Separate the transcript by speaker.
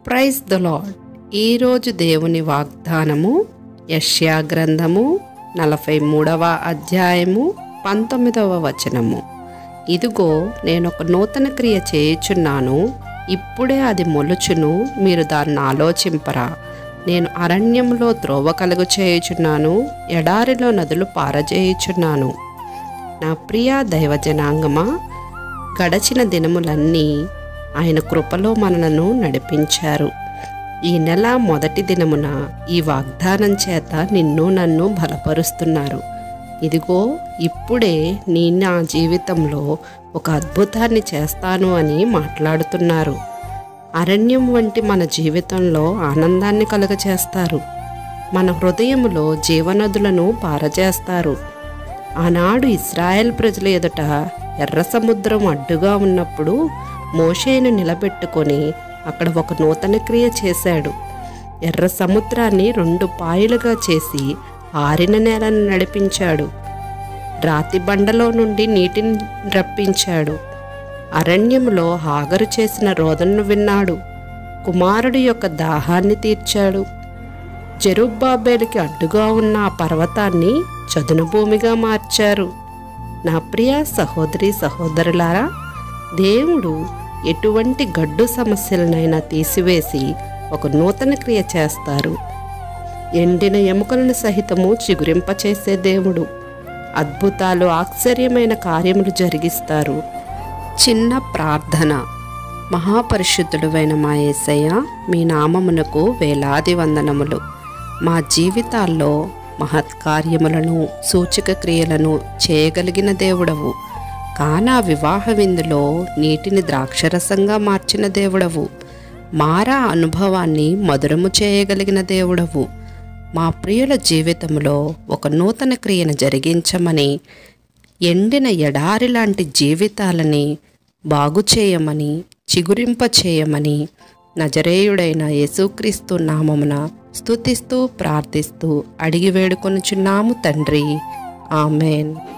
Speaker 1: praise the lord ఈరోజు దేవుని వాగ్దానము యష్యా గ్రంథము నలభై మూడవ అధ్యాయము పంతొమ్మిదవ వచనము ఇదిగో నేను ఒక నూతన క్రియ చేయుచున్నాను ఇప్పుడే అది మొలుచును మీరు దాన్ని ఆలోచింపరా నేను అరణ్యంలో త్రోవ కలుగు చేయుచున్నాను ఎడారిలో నదులు పారజేయుచున్నాను నా ప్రియ దైవజనాంగమా గడచిన దినములన్నీ ఆయన కృపలో మనలను నడిపించారు ఈ నెల మొదటి దినమున ఈ వాగ్దానం చేత నిన్ను నన్ను బలపరుస్తున్నారు ఇదిగో ఇప్పుడే నీ నా జీవితంలో ఒక అద్భుతాన్ని చేస్తాను అని మాట్లాడుతున్నారు అరణ్యం వంటి మన జీవితంలో ఆనందాన్ని కలుగచేస్తారు మన హృదయములో జీవనదులను పారజేస్తారు ఆనాడు ఇస్రాయేల్ ప్రజల ఎదుట ఎర్ర సముద్రం అడ్డుగా ఉన్నప్పుడు మోషేను నిలబెట్టుకొని అక్కడ ఒక నూతన క్రియ చేశాడు ఎర్ర సముద్రాన్ని రెండు పాయలుగా చేసి ఆరిన నేలను నడిపించాడు రాతి బండలో నుండి నీటిని రప్పించాడు అరణ్యములో హాగరు చేసిన రోదనను విన్నాడు కుమారుడి యొక్క దాహాన్ని తీర్చాడు జెరుబ్బాబేలుకి అడ్డుగా ఉన్న ఆ పర్వతాన్ని చదును భూమిగా మార్చారు నా ప్రియ సహోదరి సహోదరులారా దేవుడు ఎటువంటి గడ్డు సమస్యలనైనా తీసివేసి ఒక నూతన క్రియ చేస్తారు ఎండిన ఎముకలను సహితము చిగురింపచేసే దేవుడు అద్భుతాలు ఆశ్చర్యమైన కార్యములు జరిగిస్తారు చిన్న ప్రార్థన మహాపరిశుద్ధుడువైన మా యేసయ్య మీ నామమునకు వేలాది వందనములు మా జీవితాల్లో మహత్కార్యములను సూచక క్రియలను చేయగలిగిన దేవుడవు కానా వివాహ విందులో నీటిని ద్రాక్షరసంగా మార్చిన దేవుడవు మారా అనుభవాన్ని మధురము చేయగలిగిన దేవుడవు మా ప్రియుల జీవితంలో ఒక నూతన క్రియను జరిగించమని ఎండిన ఎడారి లాంటి జీవితాలని బాగు చేయమని చిగురింప చేయమని నజరేయుడైన యేసుక్రీస్తు నామమున స్తుతిస్తూ ప్రార్థిస్తూ అడిగి వేడుకొనుచున్నాము తండ్రి ఆమెన్